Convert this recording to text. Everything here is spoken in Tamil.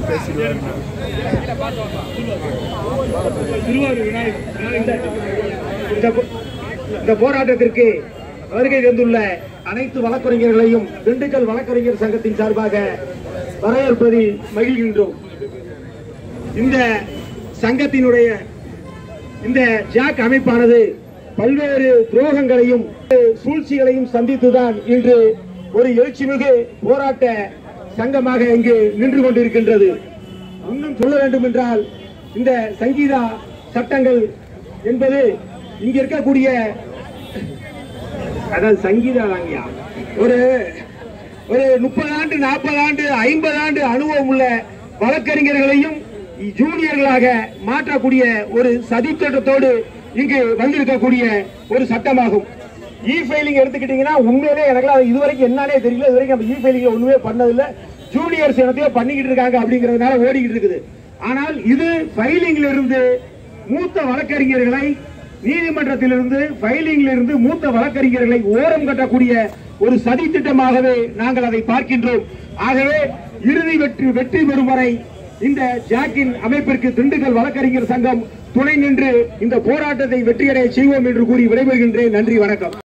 இந்த போ- இந்த போராட்டத்திற்கு வருகை தந்துள்ள அனைத்து வழக்கறிஞர்களையும் திண்டுக்கல் வழக்கறிஞர் சங்கத்தின் சார்பாக வரவேற்பதில் மகிழ்கின்றோம் இந்த சங்கத்தினுடைய இந்த ஜாக் அமைப்பானது பல்வேறு துரோகங்களையும் சூழ்ச்சிகளையும் சந்தித்துதான் இன்று ஒரு எழுச்சிமிகு போராட்ட சங்கமாக இங்கு நின்று கொண்டிருக்கின்றது இன்னும் சொல்ல வேண்டும் என்றால் இந்த சங்கீதா சட்டங்கள் என்பது இங்க இருக்கக்கூடிய அதாவது சங்கீதா தாங்கய்யா ஒரு ஒரு முப்பது ஆண்டு நாற்பது ஆண்டு ஐம்பது ஆண்டு அனுபவம் உள்ள வழக்கறிஞர்களையும் ஜூனியர்களாக மாற்றக்கூடிய ஒரு சதித்திட்டத்தோடு இங்கு வந்திருக்கக்கூடிய ஒரு சட்டமாகும் இ ஃபைலிங் எடுத்துக்கிட்டீங்கன்னா உண்மையிலே எனக்குலாம் அது இதுவரைக்கும் என்னன்னே தெரியல இதுவரைக்கும் நம்ம இ ஃபைலிங் ஒண்ணுமே பண்ணதில்லை ஜூனியர்ஸ் என்னத்தையோ பண்ணிக்கிட்டு இருக்காங்க அப்படிங்கறதுனால ஓடிக்கிட்டு இருக்குது ஆனால் இது ஃபைலிங்ல இருந்து மூத்த வழக்கறிஞர்களை நீதிமன்றத்திலிருந்து ஃபைலிங்ல இருந்து மூத்த வழக்கறிஞர்களை ஓரம் கட்டக்கூடிய ஒரு சதி திட்டமாகவே நாங்கள் அதை பார்க்கின்றோம் ஆகவே இறுதி வெற்றி வெற்றி பெறும் வரை இந்த ஜாக்கின் அமைப்பிற்கு திண்டுக்கல் வழக்கறிஞர் சங்கம் துணை நின்று இந்த போராட்டத்தை வெற்றியடைய செய்வோம் என்று கூறி விடைபெறுகின்றேன் நன்றி வணக்கம்